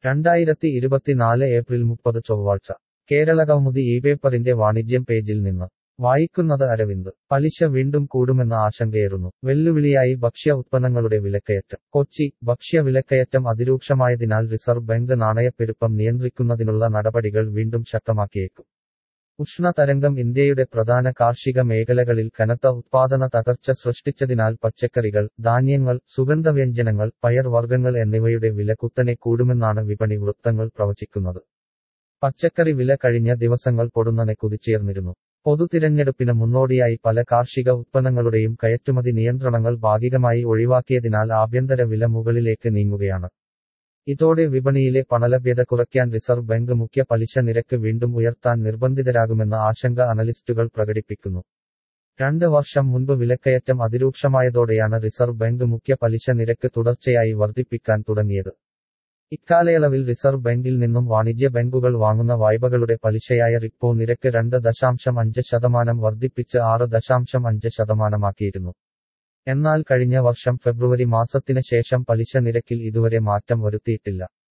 രണ്ടായിരത്തി ഇരുപത്തിനാല് ഏപ്രിൽ മുപ്പത് ചൊവ്വാഴ്ച കേരള കൗമുദി ഈ പേപ്പറിന്റെ വാണിജ്യം പേജിൽ നിന്ന് വായിക്കുന്നത് അരവിന്ദ് പലിശ വീണ്ടും കൂടുമെന്ന ആശങ്കയേറുന്നു വെല്ലുവിളിയായി ഭക്ഷ്യ ഉത്പന്നങ്ങളുടെ വിലക്കയറ്റം കൊച്ചി ഭക്ഷ്യ വിലക്കയറ്റം അതിരൂക്ഷമായതിനാൽ റിസർവ് ബാങ്ക് നാണയപ്പെരുപ്പം നിയന്ത്രിക്കുന്നതിനുള്ള നടപടികൾ വീണ്ടും ശക്തമാക്കിയേക്കും ഉഷ്ണതരംഗം ഇന്ത്യയുടെ പ്രധാന കാർഷിക മേഖലകളിൽ കനത്ത ഉത്പാദന തകർച്ച സൃഷ്ടിച്ചതിനാൽ പച്ചക്കറികൾ ധാന്യങ്ങൾ സുഗന്ധവ്യഞ്ജനങ്ങൾ പയർവർഗ്ഗങ്ങൾ എന്നിവയുടെ വില കുത്തനെ കൂടുമെന്നാണ് വിപണി വൃത്തങ്ങൾ പ്രവചിക്കുന്നത് പച്ചക്കറി വില കഴിഞ്ഞ ദിവസങ്ങൾ പൊടുന്നനെ കുതിച്ചുയർന്നിരുന്നു പൊതുതിരഞ്ഞെടുപ്പിന് മുന്നോടിയായി പല കാർഷിക ഉത്പന്നങ്ങളുടെയും കയറ്റുമതി നിയന്ത്രണങ്ങൾ ഭാഗികമായി ഒഴിവാക്കിയതിനാൽ ആഭ്യന്തര വില മുകളിലേക്ക് നീങ്ങുകയാണ് ഇതോടെ വിപണിയിലെ പണലഭ്യത കുറയ്ക്കാൻ റിസർവ് ബാങ്ക് മുഖ്യ പലിശ നിരക്ക് വീണ്ടും ഉയർത്താൻ നിർബന്ധിതരാകുമെന്ന ആശങ്ക അനലിസ്റ്റുകൾ പ്രകടിപ്പിക്കുന്നു രണ്ട് വർഷം മുൻപ് വിലക്കയറ്റം അതിരൂക്ഷമായതോടെയാണ് റിസർവ് ബാങ്ക് മുഖ്യ പലിശ നിരക്ക് തുടർച്ചയായി വർദ്ധിപ്പിക്കാൻ തുടങ്ങിയത് ഇക്കാലയളവിൽ റിസർവ് ബാങ്കിൽ നിന്നും വാണിജ്യ ബാങ്കുകൾ വാങ്ങുന്ന വായ്പകളുടെ പലിശയായ റിപ്പോ നിരക്ക് രണ്ട് ദശാംശം അഞ്ച് ശതമാനം വർദ്ധിപ്പിച്ച് ആറ് ദശാംശം അഞ്ച് ശതമാനമാക്കിയിരുന്നു എന്നാൽ കഴിഞ്ഞ വർഷം ഫെബ്രുവരി മാസത്തിന് ശേഷം പലിശ നിരക്കിൽ ഇതുവരെ മാറ്റം വരുത്തിയിട്ടില്ല